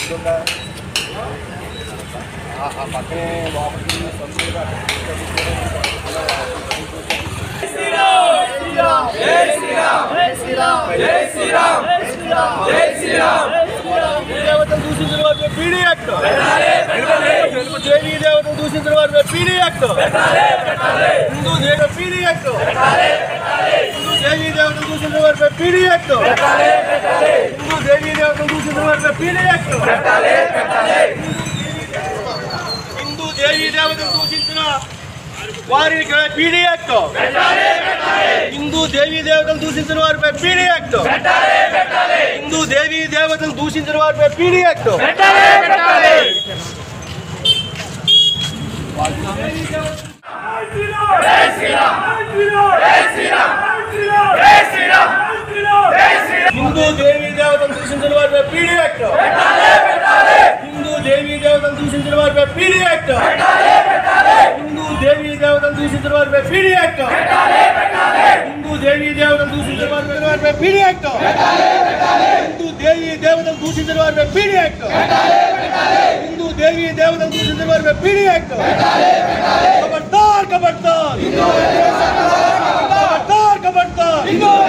ఆ పక్కనే లోపలికి సొంతగా దేవతను దూషించిన వారి పీడీ యాక్ట్ తెలుగు దేవీ దేవతను దూషించిన వారి పీడీ యాక్ట్ హిందూ దేవ పీడీ యాక్ట్ హిందూ దేవీ దేవతను దూషించిన వారి పీడీ యాక్ట్ హిందూ దేవీ దేవతను దూషించిన వారి పీడీ యాక్ట్ హిందూ దేవీ దేవతను దూషించిన వారికి పీడీ యాక్ట్ హిందూ దేవీ దేవతను దూషించిన వారిపై పీడీ యాక్ట్ హిందూ దేవీ దేవతను దూషించిన వారిపై పీడీ యాక్ట్ హిందూ దేవీ దేవతను దూషించిన వారిపై పీడీ యాక్ట్ హిందూ దేవీ దేవతను దూషించిన వారిపై పీడీ యాక్ట్ హిందూ దేవీ దేవతను దూషించిన వారిపై పీడీ యాక్ట్ హిందూ దేవీ దేవతను దూషించిన వారిపై పీడీ యాక్ట్ హిందూ దేవీ దేవతను దూషించిన వారిపై పీడీ యాక్ట్ హిందూ దేవీ దేవతను దూషించిన వారిపై పీడీ యాక్ట్ ఖబర్దార్ ఖబర్దార్ ఖబర్దార్ ఖబర్దార్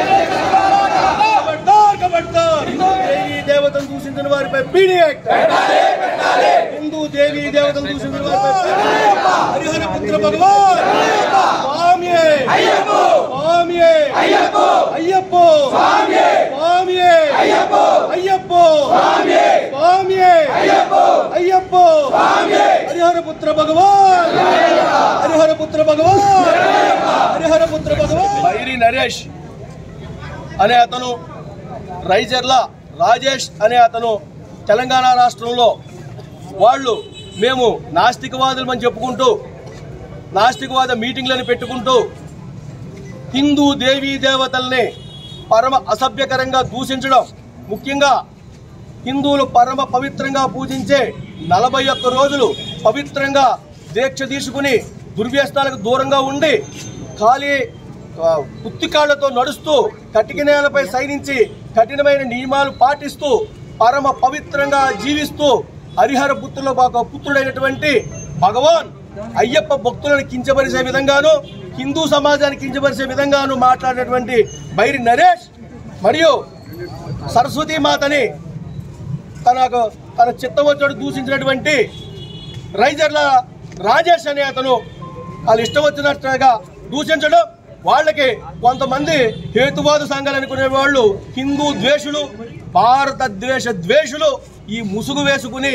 ఖబర్దార్ ఖబర్దార్ హిందూ దేవీ దేవతను దూషించిన వారిపై పీడీ యాక్ట్ హిందూ దేవీ దేవతను దూషించిన వారిపై హరిహర పుత్ర భగవాన్ స్వామియే స్వామియే అయ్యప్పో స్వామియే అయ్యప్పో స్వామియే అయ్యప్పో హరిహర పుత్ర భగవాన్ హరిహర పుత్ర భగవాన్ హరిహర పుత్ర భగవాన్ బైరి నరేష్ అనే అతను రైజర్ల రాజేష్ అనే అతను తెలంగాణ రాష్ట్రంలో వాళ్ళు మేము నాస్తికవాదులమని చెప్పుకుంటూ నాస్తికవాద మీటింగ్లను పెట్టుకుంటూ హిందూ దేవీ దేవతల్ని పరమ అసభ్యకరంగా దూషించడం ముఖ్యంగా హిందువులు పరమ పవిత్రంగా పూజించే నలభై ఒక్క రోజులు పవిత్రంగా దీక్ష తీసుకుని దుర్వ్యసనాలకు దూరంగా ఉండి ఖాళీ ఆ, పుత్తికాళ్లతో నడుస్తూ కటిక నేలపై సైనించి కఠినమైన నియమాలు పాటిస్తూ పరమ పవిత్రంగా జీవిస్తూ హరిహర పుత్రుల ఒక పుత్రుడైనటువంటి భగవాన్ అయ్యప్ప భక్తులను కించపరిచే విధంగాను హిందూ సమాజాన్ని కించపరిచే విధంగాను మాట్లాడినటువంటి బైరి నరేష్ మరియు సరస్వతీ మాతని తనకు తన చిత్తవచ్చుడు దూషించినటువంటి రైజర్ల రాజేష్ అనే అతను వాళ్ళు ఇష్టం వచ్చినట్టుగా దూషించడం వాళ్ళకి కొంతమంది హేతువాద సంఘాలు అనుకునే వాళ్ళు హిందూ ద్వేషులు భారత ద్వేష ద్వేషులు ఈ ముసుగు వేసుకుని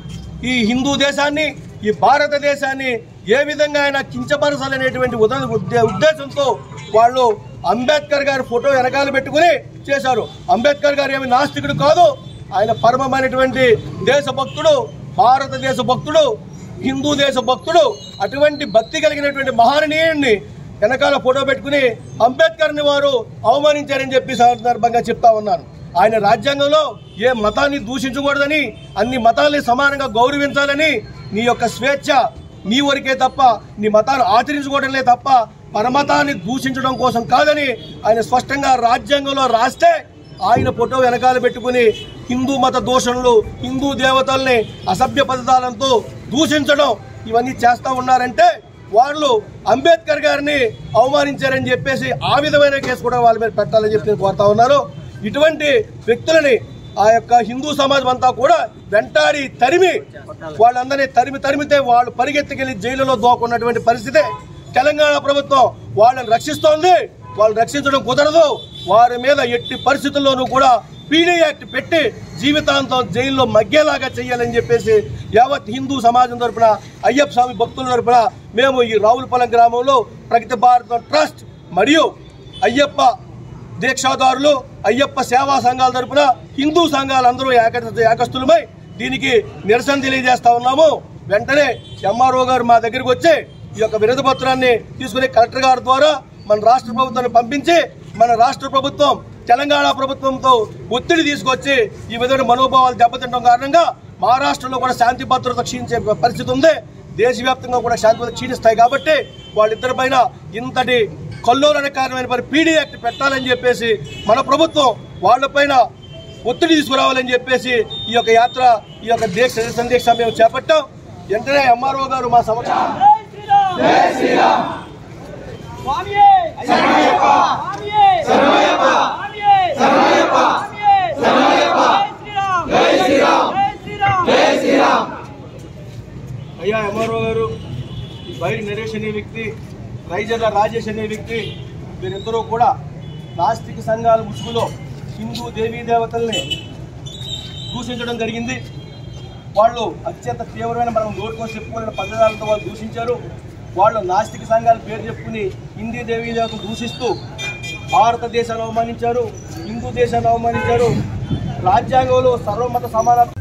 ఈ హిందూ దేశాన్ని ఈ భారతదేశాన్ని ఏ విధంగా అయినా కించపరచాలనేటువంటి ఉద- ఉద్దే- ఉద్దేశంతో వాళ్ళు అంబేద్కర్ గారి ఫోటో వెనకాల పెట్టుకుని చేశారు అంబేద్కర్ గారు ఏమి నాస్తికుడు కాదు ఆయన పరమమైనటువంటి దేశభక్తుడు భారతదేశ భక్తుడు హిందూ దేశ భక్తుడు అటువంటి భక్తి కలిగినటువంటి మహనీయుడిని వెనకాల ఫోటో పెట్టుకుని అంబేద్కర్ని వారు అవమానించారని చెప్పి సందర్భంగా చెప్తా ఉన్నాను ఆయన రాజ్యాంగంలో ఏ మతాన్ని దూషించకూడదని అన్ని మతాల్ని సమానంగా గౌరవించాలని నీ యొక్క స్వేచ్ఛ నీ వరకే తప్ప నీ మతాన్ని ఆచరించుకోవడంలే తప్ప పరమతాన్ని దూషించడం కోసం కాదని ఆయన స్పష్టంగా రాజ్యాంగంలో రాస్తే ఆయన ఫోటో వెనకాల పెట్టుకుని హిందూ మత దూషణలు హిందూ దేవతల్ని అసభ్య పదాలతో దూషించడం ఇవన్నీ చేస్తా ఉన్నారంటే వాళ్ళు అంబేద్కర్ గారిని అవమానించారని చెప్పేసి ఆ విధమైన కేసు కూడా వాళ్ళ మీద పెట్టాలని చెప్పి నేను కోరుతా ఉన్నాను ఇటువంటి వ్యక్తులని ఆ యొక్క హిందూ సమాజం అంతా కూడా వెంటాడి తరిమి వాళ్ళందరినీ తరిమి తరిమితే వాళ్ళు పరిగెత్తుకెళ్లి జైలులో దోకున్నటువంటి పరిస్థితి తెలంగాణ ప్రభుత్వం వాళ్ళని రక్షిస్తోంది వాళ్ళు రక్షించడం కుదరదు వారి మీద ఎట్టి పరిస్థితుల్లోనూ కూడా పీడీ యాక్ట్ పెట్టి జీవితాంతం జైల్లో మగ్గేలాగా చేయాలని చెప్పేసి యావత్ హిందూ సమాజం తరపున అయ్యప్ప స్వామి భక్తుల తరపున మేము ఈ రావులపల్లం గ్రామంలో ప్రగతి భారతం ట్రస్ట్ మరియు అయ్యప్ప దీక్షాదారులు అయ్యప్ప సేవా సంఘాల తరపున హిందూ సంఘాలు అందరూ ఏక ఏకస్తులమై దీనికి నిరసన తెలియజేస్తా ఉన్నాము వెంటనే ఎంఆర్ఓ గారు మా దగ్గరికి వచ్చి ఈ యొక్క వినతి పత్రాన్ని తీసుకుని కలెక్టర్ గారి ద్వారా మన రాష్ట్ర ప్రభుత్వాన్ని పంపించి మన రాష్ట్ర ప్రభుత్వం తెలంగాణ ప్రభుత్వంతో ఒత్తిడి తీసుకొచ్చి ఈ విధమైన మనోభావాలు దెబ్బతింటడం కారణంగా మహారాష్ట్రలో కూడా శాంతి భద్రత క్షీణించే పరిస్థితి ఉంది దేశవ్యాప్తంగా కూడా శాంతి భద్రత క్షీణిస్తాయి కాబట్టి వాళ్ళిద్దరి పైన ఇంతటి కల్లోలనే కారణమైన మరి పీడీ యాక్ట్ పెట్టాలని చెప్పేసి మన ప్రభుత్వం వాళ్ళపైన ఒత్తిడి తీసుకురావాలని చెప్పేసి ఈ యొక్క యాత్ర ఈ యొక్క దీక్ష సందీక్ష మేము చేపట్టాం వెంటనే ఎంఆర్ఓ గారు మా సమక్షం జై శ్రీరామ్ స్వామియే శరణయ్యప్ప స్వామియే శరణయ్యప్ప స్వామియే శరణయ్యప్ప స్వామియే శరణయ్యప్ప జై శ్రీరామ్ జై శ్రీరామ్ జై శ్రీరామ్ అయ్యా ఎంఆర్ఓ గారు ఈ బైరి నరేష్ అనే వ్యక్తి రైజర్ల రాజేష్ అనే వ్యక్తి వీరిద్దరూ కూడా నాస్తిక సంఘాల ముసుగులో హిందూ దేవీ దేవతల్ని దూషించడం జరిగింది వాళ్ళు అత్యంత తీవ్రమైన మనం నోటుకొని చెప్పుకోలేని పద్ధతులతో వాళ్ళు దూషించారు వాళ్ళు నాస్తిక సంఘాల పేరు చెప్పుకుని హిందీ దేవీ దేవతలు దూషిస్తూ భారతదేశాన్ని అవమానించారు హిందూ దేశాన్ని అవమానించారు రాజ్యాంగంలో సర్వమత సమానత్వం